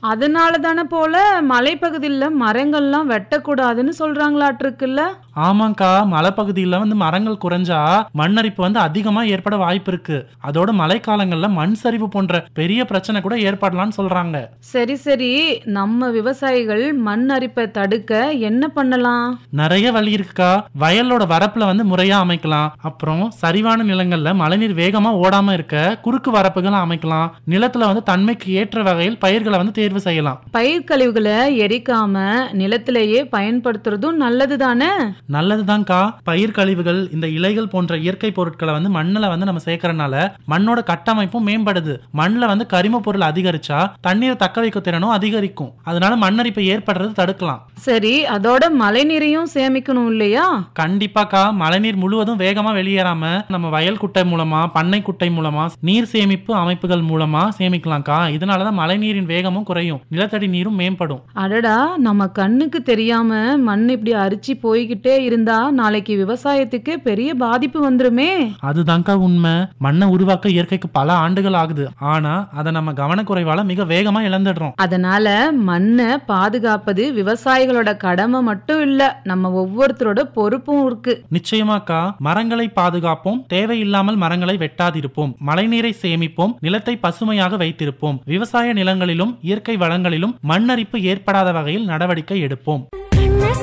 அதனால தானே போல மலைப்பகுதியில் மரங்கள்லாம் வெட்டக்கூடாதுன்னு சொல்றாங்களாட்டிருக்குல்ல ஆமாங்க்கா மலைப்பகுதியில் வந்து மரங்கள் குறைஞ்சா மண்ணரிப்பு வந்து அதிகமா ஏற்பட வாய்ப்பு இருக்கு அதோட மழைக்காலங்கள்ல மண் சரிவு போன்ற பெரிய பிரச்சனை கூட ஏற்படலாம்னு சொல்றாங்க சரி சரி நம்ம விவசாயிகள் மண் அரிப்பை தடுக்க என்ன பண்ணலாம் நிறைய வழி இருக்குக்கா வயலோட வரப்புல வந்து முறையா அமைக்கலாம் அப்புறம் சரிவான நிலங்கள்ல மழைநீர் வேகமா ஓடாம இருக்க குறுக்கு வரப்புகளை அமைக்கலாம் நிலத்துல வந்து தன்மைக்கு ஏற்ற வகையில் பயிர்களை வந்து தேர்வு செய்யலாம் பயிர் கழிவுகளை எரிக்காம நிலத்திலேயே பயன்படுத்துறதும் நல்லது தானே நல்லதுதான்க்கா பயிர் கழிவுகள் இந்த இலைகள் போன்ற இயற்கை பொருட்களை வந்து மண்ணுல வந்து நம்ம சேர்க்கறனால மண்ணோட கட்டமைப்பும் மேம்படுது மண்ணுல வந்து கரிம பொருள் அதிகரிச்சா தண்ணீரை தக்க வைக்க திறனும் அதிகரிக்கும் அதனால மண்ணரிப்பை ஏற்படுறது தடுக்கலாம் சரி அதோட மழைநீரையும் சேமிக்கணும் இல்லையா கண்டிப்பாக்கா மழைநீர் முழுவதும் வேகமா வெளியேறாம நம்ம வயல் குட்டை மூலமா பண்ணை குட்டை மூலமா நீர் சேமிப்பு அமைப்புகள் மூலமா சேமிக்கலாம்க்கா இதனாலதான் மழைநீரின் வேகமும் குறையும் நிலத்தடி நீரும் மேம்படும் அடடா நம்ம கண்ணுக்கு தெரியாம மண் இப்படி அரிச்சு போய்கிட்டே இருந்தா நாளைக்கு விவசாயத்துக்கு பெரிய பாதிப்பு வந்துருமே அதுதான்க்கா உண்மை மண்ணை உருவாக்க இயற்கைக்கு பல ஆண்டுகள் ஆகுது ஆனா அதை நம்ம கவனக்குறைவால மிக வேகமா இழந்துடுறோம் அதனால மண்ணை பாதுகாப்பது விவசாயிகளோட கடமை மட்டும் இல்ல நம்ம ஒவ்வொருத்தரோட பொறுப்பும் இருக்கு நிச்சயமாக்கா மரங்களை பாதுகாப்போம் தேவையில்லாமல் மரங்களை வெட்டாதிருப்போம் மழைநீரை சேமிப்போம் நிலத்தை பசுமையாக வைத்திருப்போம் விவசாய நிலங்களிலும் இயற்கை வளங்களிலும் மண்ணரிப்பு ஏற்படாத வகையில் நடவடிக்கை எடுப்போம்